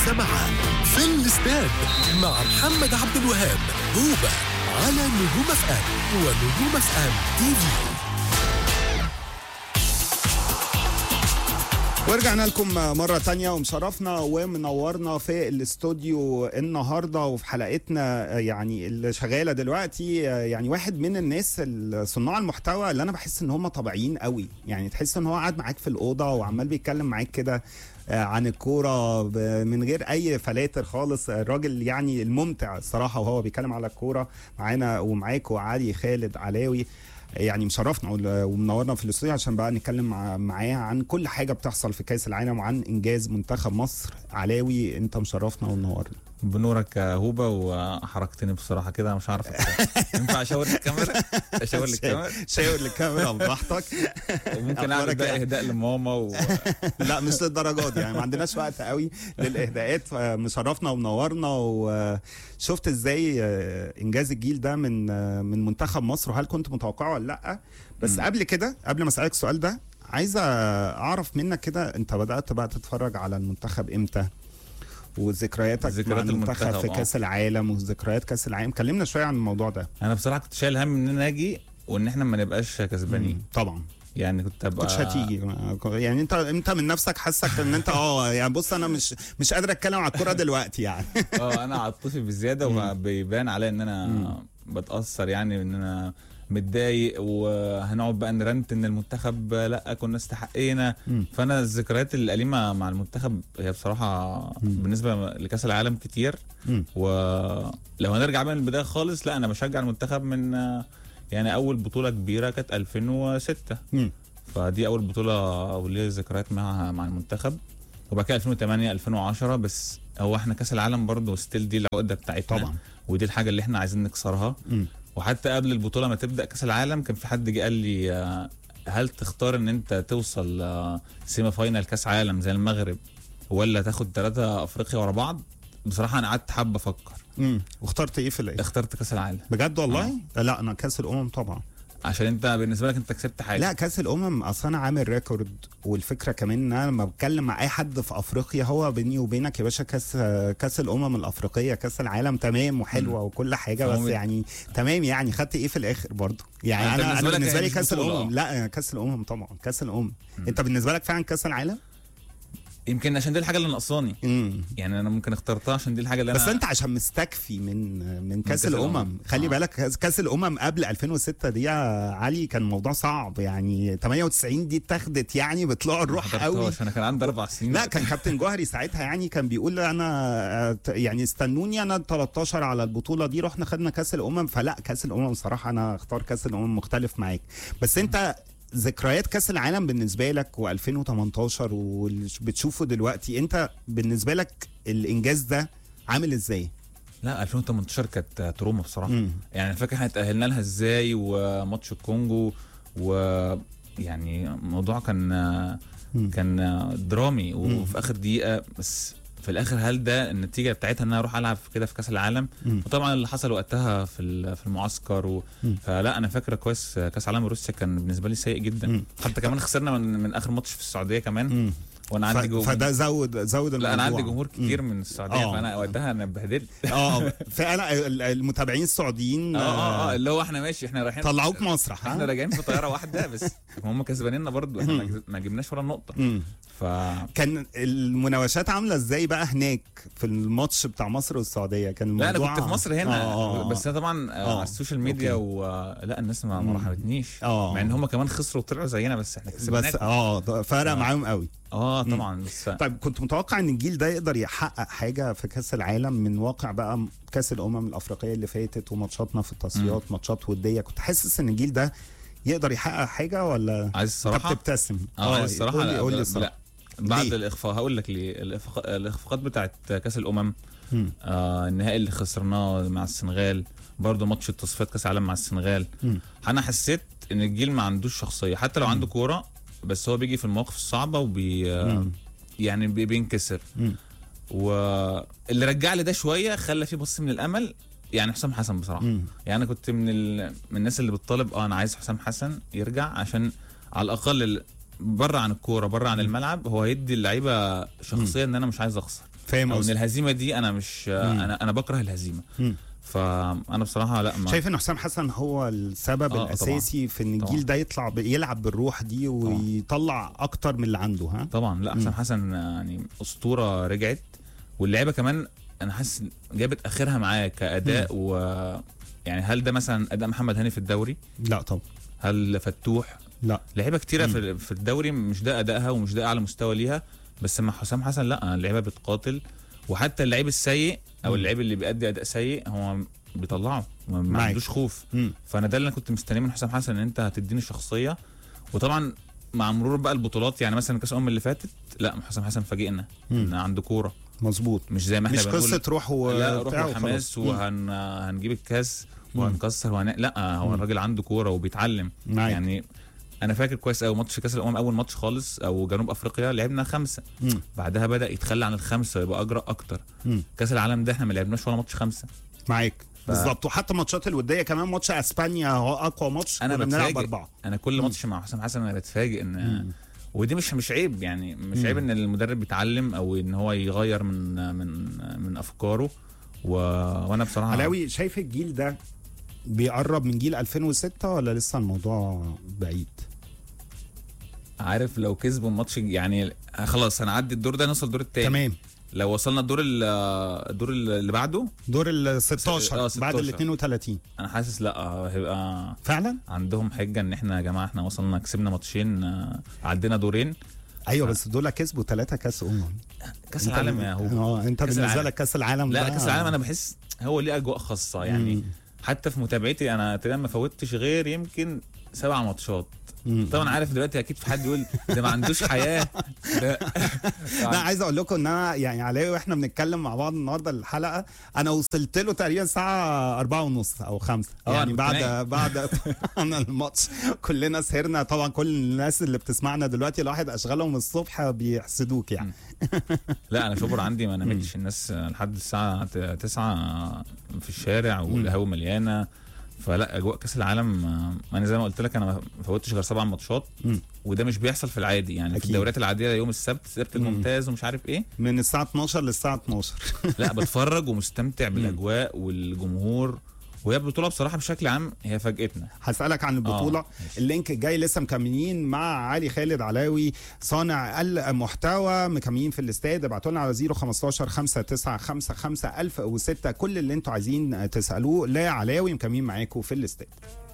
مع في الاستاد مع محمد عبد الوهاب هوبا على نجوم اف ام ونجوم اف ام تي في ورجعنا لكم مرة تانية ومشرفنا ومنورنا في الاستوديو النهاردة وفي حلقتنا يعني اللي شغالة دلوقتي يعني واحد من الناس صناع المحتوى اللي أنا بحس إن هم طبيعيين قوي يعني تحس إن هو قاعد معاك في الأوضة وعمال بيتكلم معاك كده عن الكورة من غير أي فلاتر خالص الراجل يعني الممتع الصراحة وهو بيتكلم على الكورة معانا ومعاك وعلي خالد علاوي يعني مشرفنا ومنورنا في الاستوديو عشان بقى نتكلم مع معاه عن كل حاجه بتحصل في كاس العالم وعن انجاز منتخب مصر علاوي انت مشرفنا ومنورنا بنورك يا هوبا وحركتني بصراحه كده مش عارف ينفع اشاور للكاميرا اشاور للكاميرا شاور للكاميرا براحتك وممكن اعمل بقى اهداء لماما و... لا مش للدرجات دي يعني ما عندناش وقت قوي للاهداءات مشرفنا ومنورنا وشفت ازاي انجاز الجيل ده من من منتخب مصر وهل كنت متوقعه ولا لا بس م. قبل كده قبل ما اسالك السؤال ده عايزه اعرف منك كده انت بدات بقى تتفرج على المنتخب امتى وذكرياتك ذكريات مع المنتخب المنتخب، في آه. كاس العالم وذكريات كاس العالم كلمنا شويه عن الموضوع ده انا بصراحه كنت شايل هم ان انا اجي وان احنا ما نبقاش كسبانين طبعا يعني كنت ابقى كنتش هتيجي يعني انت انت من نفسك حاسك ان انت اه يعني بص انا مش مش قادر اتكلم على الكوره دلوقتي يعني اه انا عاطفي بزياده وبيبان عليا ان انا بتاثر يعني ان انا متضايق وهنقعد بقى نرنت ان المنتخب لا كنا استحقينا مم. فانا الذكريات الاليمه مع المنتخب هي بصراحه بالنسبه لكاس العالم كتير مم. ولو هنرجع بقى من البدايه خالص لا انا بشجع المنتخب من يعني اول بطوله كبيره كانت 2006 مم. فدي اول بطوله وليا ذكريات مع مع المنتخب وبعد كده 2008 2010 بس هو احنا كاس العالم برضه ستيل دي العقده بتاعتنا طبعا ودي الحاجه اللي احنا عايزين نكسرها مم. وحتى قبل البطوله ما تبدا كاس العالم كان في حد جه قال لي آه، هل تختار ان انت توصل آه، سيمي فاينال كاس عالم زي المغرب ولا تاخد ثلاثه افريقيا ورا بعض بصراحه انا قعدت حبه افكر مم. واخترت ايه في الاخر اخترت كاس العالم بجد والله لا انا كاس الامم طبعا عشان انت بالنسبه لك انت كسبت حاجه لا كاس الامم اصل انا عامل ريكورد والفكره كمان ان انا لما بتكلم مع اي حد في افريقيا هو بيني وبينك يا باشا كاس كاس الامم الافريقيه كاس العالم تمام وحلوه وكل حاجه بس فهو- يعني تمام يعني خدت ايه في الاخر برضه يعني أنت انا بالنسبة انا لك بالنسبه هي لي مش كاس بطولة. الامم لا كاس الامم طبعا كاس الامم انت بالنسبه لك فعلا كاس العالم يمكن عشان دي الحاجه اللي ناقصاني امم يعني انا ممكن اخترتها عشان دي الحاجه اللي انا بس انت عشان مستكفي من من كاس كأس الامم الأمم. خلي آه. بالك كاس- كاس الامم قبل 2006 دي يا علي كان موضوع صعب يعني 98 دي اتاخدت يعني بطلوع الروح قوي حضرتهاش، انا كان عندي اربع سنين لا كان كابتن جوهري ساعتها يعني كان بيقول انا آه، ت- يعني استنوني انا 13 على البطوله دي رحنا خدنا كاس الامم فلا كاس الامم صراحه انا اختار كاس الامم مختلف معاك بس انت ذكريات كاس العالم بالنسبه لك و2018 واللي بتشوفه دلوقتي انت بالنسبه لك الانجاز ده عامل ازاي؟ لا 2018 كانت تروما بصراحه مم. يعني فاكر احنا اتاهلنا لها ازاي وماتش الكونجو ويعني الموضوع كان مم. كان درامي وفي اخر دقيقه بس في الاخر هل ده النتيجه بتاعتها ان انا اروح العب كده في كاس العالم مم. وطبعا اللي حصل وقتها في ال- في المعسكر و... مم. فلا انا فاكره كويس كاس العالم روسيا كان بالنسبه لي سيء جدا مم. حتى كمان خسرنا من, من اخر ماتش في السعوديه كمان مم. وانا ف- عندي جمهور فده زود زود لا انا الموضوع. عندي جمهور كتير من السعوديه آه. فانا وقتها انا اتبهدلت اه فانا ال- المتابعين السعوديين اه اه اه اللي هو احنا ماشي احنا رايحين طلعوك مسرح احنا ها؟ راجعين في طياره واحده بس هم كسبانيننا برضو احنا ما جز- ما جبناش ولا نقطه مم. ف كان المناوشات عامله ازاي بقى هناك في الماتش بتاع مصر والسعوديه كان لا الموضوع انا كنت في مصر هنا آه، آه، بس انا طبعا آه. آه. على السوشيال ميديا أوكي. ولا الناس ما ما مم. رحمتنيش آه. مع ان هم كمان خسروا وطلعوا زينا بس احنا كسبناكم بس اه ده فرق آه. معاهم قوي اه طبعا بس طيب كنت متوقع ان الجيل ده يقدر يحقق حاجه في كاس العالم من واقع بقى كاس الامم الافريقيه اللي فاتت وماتشاتنا في التصفيات ماتشات وديه كنت حاسس ان الجيل ده يقدر يحقق حاجه ولا عايز انت الصراحه بتبتسم اه عايز الصراحه قول لي لا, قول لي لا, الصراحه لا بعد ليه؟ الاخفاق هقول لك ليه الإخفاق- الاخفاقات بتاعت كاس الامم مم. آه النهائي اللي خسرناه مع السنغال برضه ماتش التصفيات كاس العالم مع السنغال مم. انا حسيت ان الجيل ما عندوش شخصيه حتى لو عنده كوره بس هو بيجي في المواقف الصعبه وبي آه، مم. يعني بي- بينكسر مم. واللي رجع لي ده شويه خلى فيه بص من الامل يعني حسام حسن بصراحه مم. يعني انا كنت من ال... من الناس اللي بتطالب اه انا عايز حسام حسن يرجع عشان على الاقل ال- بره عن الكوره بره عن الملعب هو هيدي اللعيبه شخصيه ان انا مش عايز اخسر فاهم او ان قصدك. الهزيمه دي انا مش انا انا بكره الهزيمه مم. فانا بصراحه لا ما شايف ان حسام حسن هو السبب آه، الاساسي في ان طبعاً. الجيل ده يطلع ب- يلعب بالروح دي ويطلع اكتر من اللي عنده ها طبعا لا حسام حسن يعني اسطوره رجعت واللعيبه كمان انا حاسس جابت اخرها معاه كاداء و يعني هل ده مثلا اداء محمد هاني في الدوري لا طبعا هل فتوح لا لعيبه كتيره في في الدوري مش ده ادائها ومش ده اعلى مستوى ليها بس مع حسام حسن لا اللعيبه بتقاتل وحتى اللعيب السيء او اللعيب اللي بيأدي اداء سيء هو بيطلعه ما- ما معاك. عندوش خوف مم. فانا ده اللي انا كنت مستنيه من حسام حسن ان انت هتديني شخصيه وطبعا مع مرور بقى البطولات يعني مثلا كاس الامم اللي فاتت لا حسام حسن فاجئنا ان عنده كوره مظبوط مش زي ما احنا مش بنقول قصه روح و لا روح بتاع وحماس وخلاص. وهن هنجيب الكاس وهنكسر وهن... لا هو الراجل عنده كوره وبيتعلم معاك. يعني انا فاكر كويس قوي ماتش كاس الامم اول ماتش خالص او جنوب افريقيا لعبنا خمسه مم. بعدها بدا يتخلى عن الخمسه ويبقى اجرأ اكتر مم. كاس العالم ده احنا ما لعبناش ولا ماتش خمسه معاك بالظبط وحتى ماتشات الوديه كمان ماتش اسبانيا هو اقوى ماتش انا كنا بنلعب بتفاجئ اربعه انا كل ماتش مع حسام حسن انا بتفاجئ ان ودي مش مش عيب يعني مش عيب ان المدرب بيتعلم او ان هو يغير من من من افكاره و... وانا بصراحه علاوي شايف الجيل ده بيقرب من جيل 2006 ولا لسه الموضوع بعيد؟ عارف لو كسبوا الماتش يعني خلاص هنعدي الدور ده نوصل الدور التاني تمام لو وصلنا الدور ال- الدور اللي بعده دور ال آه، 16 بعد 16. ال 32 انا حاسس لا هيبقى فعلا؟ عندهم حجه ان احنا يا جماعه احنا وصلنا كسبنا ماتشين آه، عدينا دورين ايوه بس دول كسبوا ثلاثه كاس امم كاس أنت العالم بال- يا هو اه انت كأس بالنسبه العالم. لك كاس العالم لا ده كاس العالم انا بحس هو ليه اجواء خاصه يعني مم. حتى في متابعتي انا تقريبا ما فوتش غير يمكن سبع ماتشات مم. طبعا عارف دلوقتي اكيد في حد يقول ده ما عندوش حياه ده لا عايز اقول لكم ان انا يعني علاوي واحنا بنتكلم مع بعض النهارده الحلقه انا وصلت له تقريبا الساعه أربعة ونص او خمسة اه، يعني أنا كنت بعد نايم. بعد انا الماتش كلنا سهرنا طبعا كل الناس اللي بتسمعنا دلوقتي الواحد اشغالهم الصبح بيحسدوك يعني لا انا شبر عندي ما نامتش الناس لحد الساعه 9 في الشارع والقهوه مليانه فلا اجواء كاس العالم آه، انا زي ما قلت لك انا ما فوتش غير سبع ماتشات مم. وده مش بيحصل في العادي يعني أكيد. في الدوريات العاديه يوم السبت السبت الممتاز ومش عارف ايه من الساعه 12 للساعه 12 لا بتفرج ومستمتع بالاجواء والجمهور وهي البطوله بصراحه بشكل عام هي فاجئتنا هسألك عن البطولة آه، ماشي. اللينك الجاي لسه مكملين مع علي خالد علاوي صانع المحتوى مكملين في الاستاد ابعتوا لنا على 015 5955 1006 كل اللي انتوا عايزين تسألوه لعلاوي مكملين معاكم في الاستاد